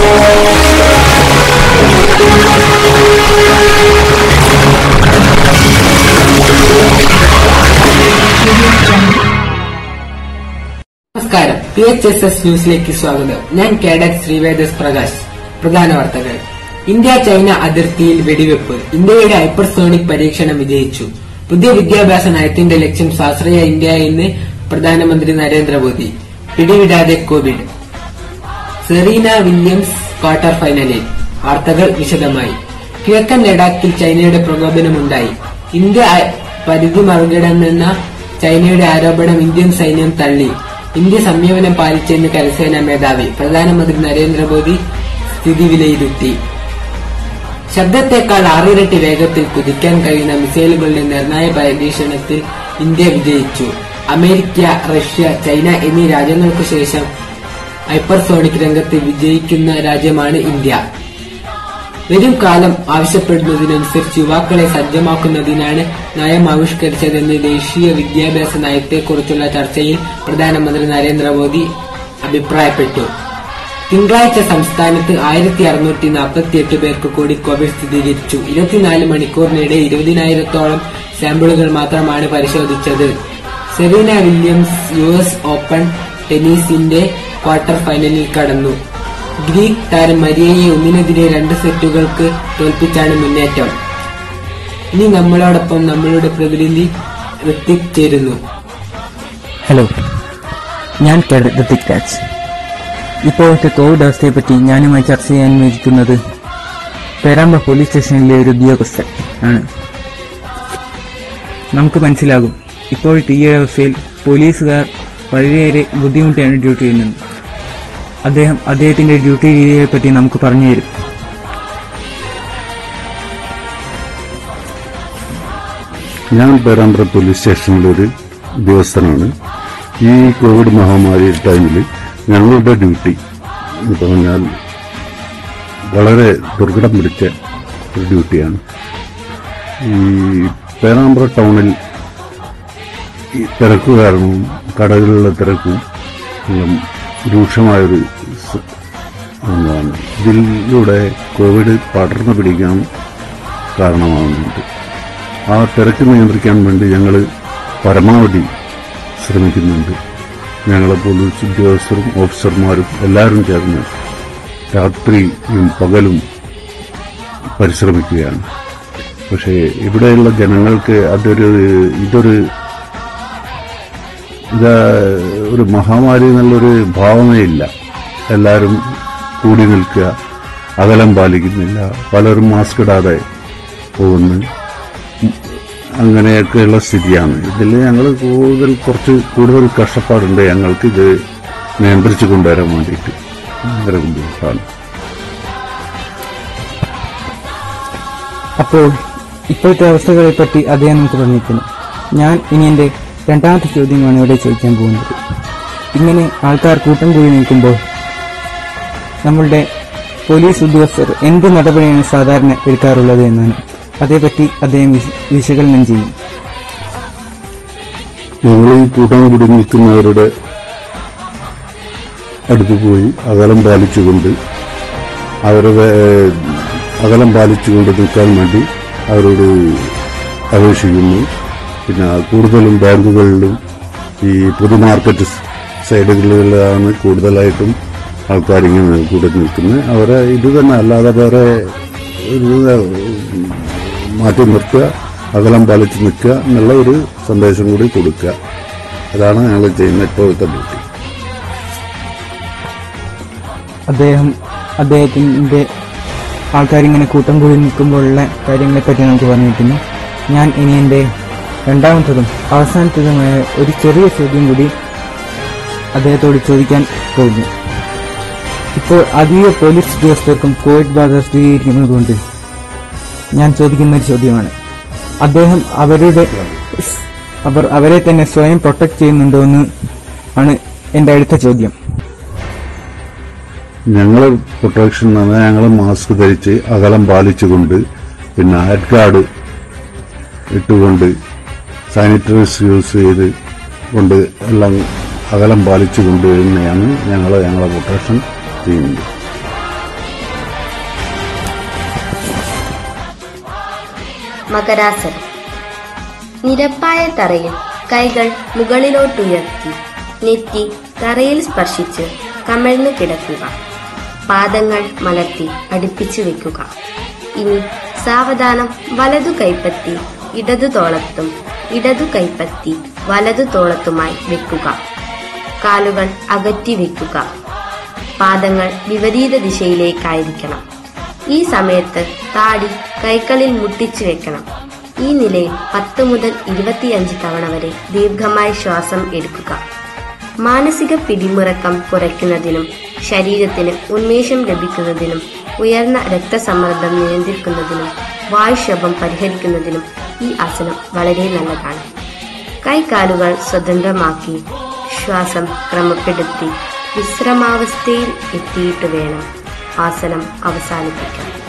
നമസ്കാരം P H S S ന്യൂസിലേക്ക് സ്വാഗതം ഞാൻ കേഡറ്റ് ശ്രീവേദസ് പ്രകാശ് പ്രധാന വാർത്തകൾ ഇന്ത്യ ചൈന അതിർത്തിയിൽ വെടിവെപ്പ് ഇന്ത്യയുടെ ഹൈപ്പർസോണിക് പരീക്ഷണം വിജയിച്ചു പുതിയ വിദ്യാഭ്യാസ നയത്തിന്റെ ലക്ഷ്യം സ്വാശ്രയ ഇന്ത്യ എന്ന് പ്രധാനമന്ത്രി Narendra Modi പിടിവിടാതെ Covid Serena Williams quarter ഫൈനലിൽ വാർത്തകൾ വിശദമായി കിഴക്കൻ ലഡാക്കിൽ ചൈനയുടെ പ്രകോപനമുണ്ടായി ഇന്ത്യ അ- പരിധി മറികടന്നെന്ന ചൈനയുടെ ആരോപണം ഇന്ത്യൻ സൈന്യം തള്ളി ഇന്ത്യ സംയമനം പാലിച്ചെന്ന് കരസേനാ മേധാവി പ്രധാനമന്ത്രി നരേന്ദ്രമോദി സ്ഥിതി വിലയിരുത്തി ശബ്ദത്തെക്കാൾ ആറിരട്ടി വേഗത്തിൽ കുതിക്കാൻ കഴിയുന്ന മിസൈലുകളുടെ നിർണായക പരീക്ഷണത്തിൽ ഇന്ത്യ വിജയിച്ചു അമേരിക്ക റഷ്യ ചൈന എന്നീ രാജ്യങ്ങൾക്കു ശേഷം ഹൈപ്പർസോണിക് രംഗത്ത് വിജയിക്കുന്ന രാജ്യമാണ് ഇന്ത്യ വരും കാലം ആവശ്യപ്പെടുന്നതിനനുസരിച്ച് യുവാക്കളെ സജ്ജമാക്കുന്നതിനാണ് നയം ആവിഷ്കരിച്ചതെന്ന് ദേശീയ വിദ്യാഭ്യാസ നയത്തെക്കുറിച്ചുള്ള ചർച്ചയിൽ പ്രധാനമന്ത്രി നരേന്ദ്രമോദി അഭിപ്രായപ്പെട്ടു തിങ്കളാഴ്ച സംസ്ഥാനത്ത് ആയിരത്തി അറുന്നൂറ്റി നാൽപ്പത്തി എട്ട് പേർക്ക് കൂടി കോവിഡ് സ്ഥിരീകരിച്ചു ഇരുപത്തിനാല് മണിക്കൂറിനിടെ ഇരുപതിനായിരത്തോളം സാമ്പിളുകൾ മാത്രമാണ് പരിശോധിച്ചത് Serena Williams U S open ടെന്നീസിന്റെ ക്വാർട്ടർ ഫൈനലിൽ കടന്നു ഗ്രീക്ക് താരം മരിയയെ ഒന്നിനെതിരെ രണ്ട് സെറ്റുകൾക്ക് തോൽപ്പിച്ചാണ് മുന്നേറ്റം ഇനി നമ്മളോടൊപ്പം നമ്മളുടെ പ്രതിനിധി ഋത്തിക് ചേരുന്നു ഹലോ ഞാൻ കേഡറ്റ് ഋതിക് രാജ് ഇപ്പോഴത്തെ കോവിഡ് അവസ്ഥയെപ്പറ്റി ഞാനുമായി ചർച്ച ചെയ്യാൻ വിളിക്കുന്നത് പേരാമ്പ്ര പോലീസ് സ്റ്റേഷനിലെ ഒരു ഉദ്യോഗസ്ഥൻ ആണ് നമുക്ക് മനസ്സിലാകും ഇപ്പോഴത്തെ ഈ അവസ്ഥയിൽ പോലീസുകാർ വളരെയേറെ ബുദ്ധിമുട്ടിയാണ് ഡ്യൂട്ടി ചെയ്യുന്നത് അദ്ദേഹം അദ്ദേഹത്തിന്റെ ഡ്യൂട്ടി രീതിയെ പറ്റി നമുക്ക് പറഞ്ഞു തരും ഞാൻ പേരാമ്പ്ര പോലീസ് സ്റ്റേഷനിലെ ഒരു ഉദ്യോഗസ്ഥനാണ് ഈ കോവിഡ് മഹാമാരി ടൈമിൽ ഞങ്ങളുടെ ഡ്യൂട്ടി എന്ന് പറഞ്ഞാൽ വളരെ ദുർഘടം പിടിച്ച ഒരു ഡ്യൂട്ടിയാണ് ഈ പേരാമ്പ്ര ടൗണിൽ ഈ തിരക്ക് കാരണവും കടകളിലെ തിരക്കും എല്ലാം രൂക്ഷമായൊരു സ- ഒന്നാണ് ഇതിലൂടെ കോവിഡ് പടർന്നു പിടിക്കാൻ കാരണമാകുന്നുണ്ട് ആ തിരക്ക് നിയന്ത്രിക്കാൻ വേണ്ടി ഞങ്ങൾ പരമാവധി ശ്രമിക്കുന്നുണ്ട് ഞങ്ങളെ പോലീസ് ഉദ്യോഗസ്ഥരും ഓഫീസർമാരും എല്ലാവരും ചേർന്ന് രാത്രിയും പകലും പരിശ്രമിക്കുകയാണ് പക്ഷേ ഇവിടെയുള്ള ജനങ്ങൾക്ക് അതൊരു ഇതൊരു ഇത് ഒരു മഹാമാരി എന്നുള്ളൊരു ഭാവനയില്ല എല്ലാവരും കൂടി നിൽക്കുക അകലം പാലിക്കുന്നില്ല പലരും മാസ്ക് ഇടാതെ പോകുന്നു അങ്ങനെയൊക്കെയുള്ള സ്ഥിതിയാണ് ഇതിൽ ഞങ്ങൾ കൂടുതൽ കുറച്ച് കൂടുതൽ കഷ്ടപ്പാടുണ്ട് ഞങ്ങൾക്ക് ഇത് നിയന്ത്രിച്ചു കൊണ്ടുവരാൻ വേണ്ടിയിട്ട് ഭയങ്കര ബുദ്ധിമുട്ടാണ് അപ്പോൾ ഇപ്പോഴത്തെ അവസ്ഥകളെ പറ്റി അദ്ദേഹം നമുക്ക് പറഞ്ഞിരിക്കുന്നു ഞാൻ ഇനി എന്റെ രണ്ടാമത്തെ ചോദ്യമാണ് ഇവിടെ ചോദിക്കാൻ പോകുന്നത് ഇങ്ങനെ ആൾക്കാർ കൂട്ടം കൂടി നിൽക്കുമ്പോൾ നമ്മളുടെ പോലീസ് ഉദ്യോഗസ്ഥർ എന്ത് നടപടിയാണ് സാധാരണ എടുക്കാറുള്ളത് എന്നാണ് അതേപറ്റി അദ്ദേഹം വിശ- വിശകലനം ചെയ്യും ഞങ്ങൾ ഈ കൂട്ടം കൂടി നിൽക്കുന്നവരുടെ അടുത്ത് പോയി അകലം പാലിച്ചുകൊണ്ട് അവരുടെ ഏഹ്, അകലം പാലിച്ചുകൊണ്ട് നിൽക്കാൻ വേണ്ടി അവരോട് അപേക്ഷിക്കുന്നു പിന്നെ കൂടുതലും ബാങ്കുകളിലും ഈ പൊതുമാർക്കറ്റ് സൈഡുകളിലാണ് കൂടുതലായിട്ടും ആൾക്കാരിങ്ങനെ കൂടി നിൽക്കുന്നത് അവരെ ഇത് തന്നെ അല്ലാതെ വേറെ ഒരു മാറ്റി നിർത്തുക അകലം പാലിച്ച് നിൽക്കുക എന്നുള്ള ഒരു സന്ദേശം കൂടി കൊടുക്കുക അതാണ് ഞങ്ങൾ ചെയ്യുന്ന ഇപ്പോഴത്തെ ഡ്യൂട്ടി അദ്ദേഹം അദ്ദേഹത്തിന്റെ ആൾക്കാരിങ്ങനെ കൂട്ടം കൂടി നിൽക്കുമ്പോഴുള്ള കാര്യങ്ങളെ പറ്റി നമുക്ക് പറഞ്ഞിരിക്കുന്നു ഞാൻ ഇനി എൻ്റെ രണ്ടാമത്തതും അവസാനത്തതുമായ ഒരു ചെറിയ ചോദ്യം കൂടി അദ്ദേഹത്തോട് ചോദിക്കാൻ പോകുന്നു ഇപ്പോൾ അധിക പോലീസ് ഉദ്യോഗസ്ഥർക്കും കോവിഡ് ബാധ സ്ഥിരീകരിക്കുന്നതുകൊണ്ട് ഞാൻ ചോദിക്കുന്ന ഒരു ചോദ്യമാണ് അദ്ദേഹം അവരുടെ അവർ അവരെ തന്നെ സ്വയം പ്രൊട്ടക്ട് ചെയ്യുന്നുണ്ടോ എന്ന് ആണ് എൻ്റെ അടുത്ത ചോദ്യം ഞങ്ങൾ പ്രൊട്ടക്ഷൻ എന്ന് പറഞ്ഞാൽ ഞങ്ങൾ മാസ്ക് ധരിച്ച് അകലം പാലിച്ചുകൊണ്ട് പിന്നെ ഹെഡ് ഗാർഡ് ഇട്ടുകൊണ്ട് സാനിറ്റൈസ് യൂസ് ചെയ്ത് കൊണ്ട് എല്ലാം അകലം പാലിച്ചുകൊണ്ട് തന്നെയാണ് ഞങ്ങൾ ഞങ്ങളെ പ്രൊട്ടക്ഷൻ ചെയ്യുന്നത് മകരാസനം നിരപ്പായ തറയിൽ കൈകൾ മുകളിലോട്ടുയർത്തി നെറ്റി തറയിൽ സ്പർശിച്ച് കമഴ്ന്നു കിടക്കുക പാദങ്ങൾ മലർത്തി അടുപ്പിച്ചു വെക്കുക ഇനി സാവധാനം വലതു കൈപ്പത്തി ഇടതു തോളത്തും ഇടതു കൈപ്പത്തി വലതു തോളത്തുമായി വെക്കുക കാലുകൾ അകറ്റി വെക്കുക പാദങ്ങൾ വിപരീത ദിശയിലേക്കായിരിക്കണം ഈ സമയത്ത് താടി കൈകളിൽ മുട്ടിച്ചു വെക്കണം ഈ നിലയിൽ പത്ത് മുതൽ ഇരുപത്തിയഞ്ച് തവണ വരെ ദീർഘമായി ശ്വാസം എടുക്കുക മാനസിക പിടിമുറക്കം കുറയ്ക്കുന്നതിനും ശരീരത്തിന് ഉന്മേഷം ലഭിക്കുന്നതിനും ഉയർന്ന രക്തസമ്മർദ്ദം നിയന്ത്രിക്കുന്നതിനും വായുക്ഷോഭം പരിഹരിക്കുന്നതിനും ഈ ആസനം വളരെ നല്ലതാണ് കൈകാലുകൾ സ്വതന്ത്രമാക്കി ശ്വാസം ക്രമപ്പെടുത്തി വിശ്രമാവസ്ഥയിൽ എത്തിയിട്ട് വേണം ആസനം അവസാനിപ്പിക്കാൻ